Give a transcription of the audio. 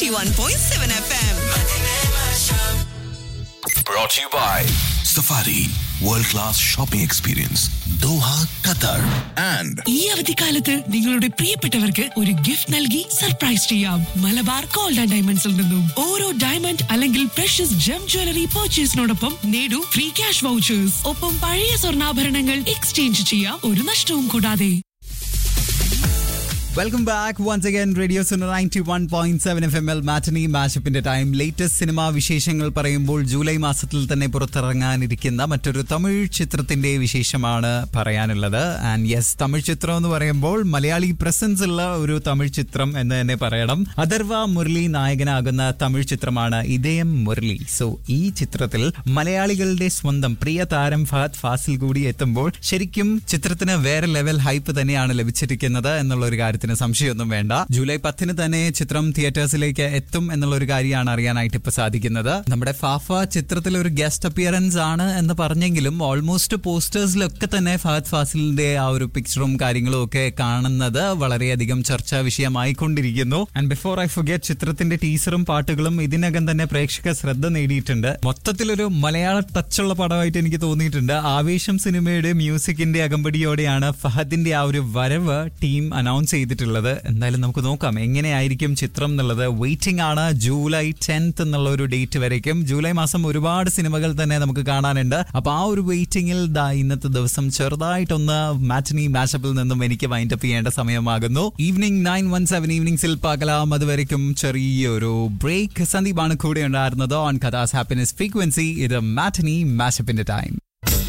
91.7 FM. Brought to you by Safari World Class Shopping Experience Doha, Qatar and ഈ അവധിക്കാലത്ത് നിങ്ങളുടെ പ്രിയപ്പെട്ടവർക്ക് ഒരു ഗിഫ്റ്റ് നൽകി സർപ്രൈസ് ചെയ്യാം മലബാർ ഗോൾഡ് ആൻഡ് ഡയമണ്ട്സിൽ നിന്നും ഓരോ ഡയമണ്ട് അല്ലെങ്കിൽ പ്രഷ്യസ് ജം ജ്വല്ലറി പർച്ചേസിനോടൊപ്പം നേടൂ ഫ്രീ ക്യാഷ് വൗച്ചേഴ്സ് ഒപ്പം പഴയ സ്വർണ്ണാഭരണങ്ങൾ എക്സ്ചേഞ്ച് ചെയ്യാം ഒരു നഷ്ടവും കൂടാതെ welcome back once again radio സുന ninety one point seven F M എൽ മാറ്റനി മാഷപ്പിന്റെ ടൈം ലേറ്റസ്റ്റ് സിനിമാ വിശേഷങ്ങൾ പറയുമ്പോൾ ജൂലൈ മാസത്തിൽ തന്നെ പുറത്തിറങ്ങാനിരിക്കുന്ന മറ്റൊരു തമിഴ് ചിത്രത്തിന്റെ വിശേഷമാണ് പറയാനുള്ളത് ആൻഡ് യെസ് തമിഴ് ചിത്രം എന്ന് പറയുമ്പോൾ മലയാളി പ്രസൻസ് ഉള്ള ഒരു തമിഴ് ചിത്രം എന്ന് തന്നെ പറയണം അഥർവ മുരളി നായകനാകുന്ന തമിഴ് ചിത്രമാണ് ഇതയം മുരളി സോ ഈ ചിത്രത്തിൽ മലയാളികളുടെ സ്വന്തം പ്രിയ താരം ഫഹദ് ഫാസിൽ കൂടി എത്തുമ്പോൾ ശരിക്കും ചിത്രത്തിന് വേറെ ലെവൽ ഹൈപ്പ് തന്നെയാണ് ലഭിച്ചിരിക്കുന്നത് എന്നുള്ള ഒരു കാര്യത്തിന് സംശയമൊന്നും വേണ്ട ജൂലൈ പത്തിന് തന്നെ ചിത്രം തിയേറ്റേഴ്സിലേക്ക് എത്തും എന്നുള്ള ഒരു കാര്യമാണ് അറിയാനായിട്ട് ഇപ്പൊ സാധിക്കുന്നത് നമ്മുടെ ഫാഫ ചിത്രത്തിൽ ഒരു ഗസ്റ്റ് അപ്പിയറൻസ് ആണ് എന്ന് പറഞ്ഞെങ്കിലും ഓൾമോസ്റ്റ് പോസ്റ്റേഴ്സിലൊക്കെ തന്നെ ഫഹദ് ഫാസിലിന്റെ ആ ഒരു പിക്ചറും കാര്യങ്ങളും ഒക്കെ കാണുന്നത് വളരെയധികം ചർച്ചാ വിഷയമായിക്കൊണ്ടിരിക്കുന്നു ആൻഡ് ബിഫോർ ഐ ഫുഗെറ്റ് ചിത്രത്തിന്റെ ടീസറും പാട്ടുകളും ഇതിനകം തന്നെ പ്രേക്ഷക ശ്രദ്ധ നേടിയിട്ടുണ്ട് മൊത്തത്തിലൊരു മലയാള ടച്ചുള്ള പടമായിട്ട് എനിക്ക് തോന്നിയിട്ടുണ്ട് ആവേശം സിനിമയുടെ മ്യൂസിക്കിന്റെ അകമ്പടിയോടെയാണ് ഫഹദിന്റെ ആ ഒരു വരവ് ടീം അനൗൺസ് ചെയ്തിട്ടുള്ളത് എന്തായാലും നമുക്ക് നോക്കാം എങ്ങനെയായിരിക്കും ചിത്രം എന്നുള്ളത് വെയിറ്റിംഗ് ആണ് ജൂലൈ ടെൻത്ത് എന്നുള്ള ഒരു ഡേറ്റ് വരയ്ക്കും ജൂലൈ മാസം ഒരുപാട് സിനിമകൾ തന്നെ നമുക്ക് കാണാനുണ്ട് അപ്പൊ ആ ഒരു വെയിറ്റിംഗിൽ ദാ ഇന്നത്തെ ദിവസം ചെറുതായിട്ടൊന്ന് മാറ്റനി മാച്ചപ്പിൽ നിന്നും എനിക്ക് വൈൻഡ് അപ്പ് ചെയ്യേണ്ട സമയമാകുന്നു ഈവനിങ് നയൻ വൺ സെവൻ ഈവനിങ്സിൽ പകലാം അതുവരയ്ക്കും ചെറിയൊരു ബ്രേക്ക് സന്ദീപാണ് കൂടെ ഉണ്ടായിരുന്നത് ഓൺ കഥാസ് ഹാപ്പിനെസ് ഫ്രീക്വൻസി ഇത് മാറ്റനി മാച്ചപ്പിന്റെ ടൈം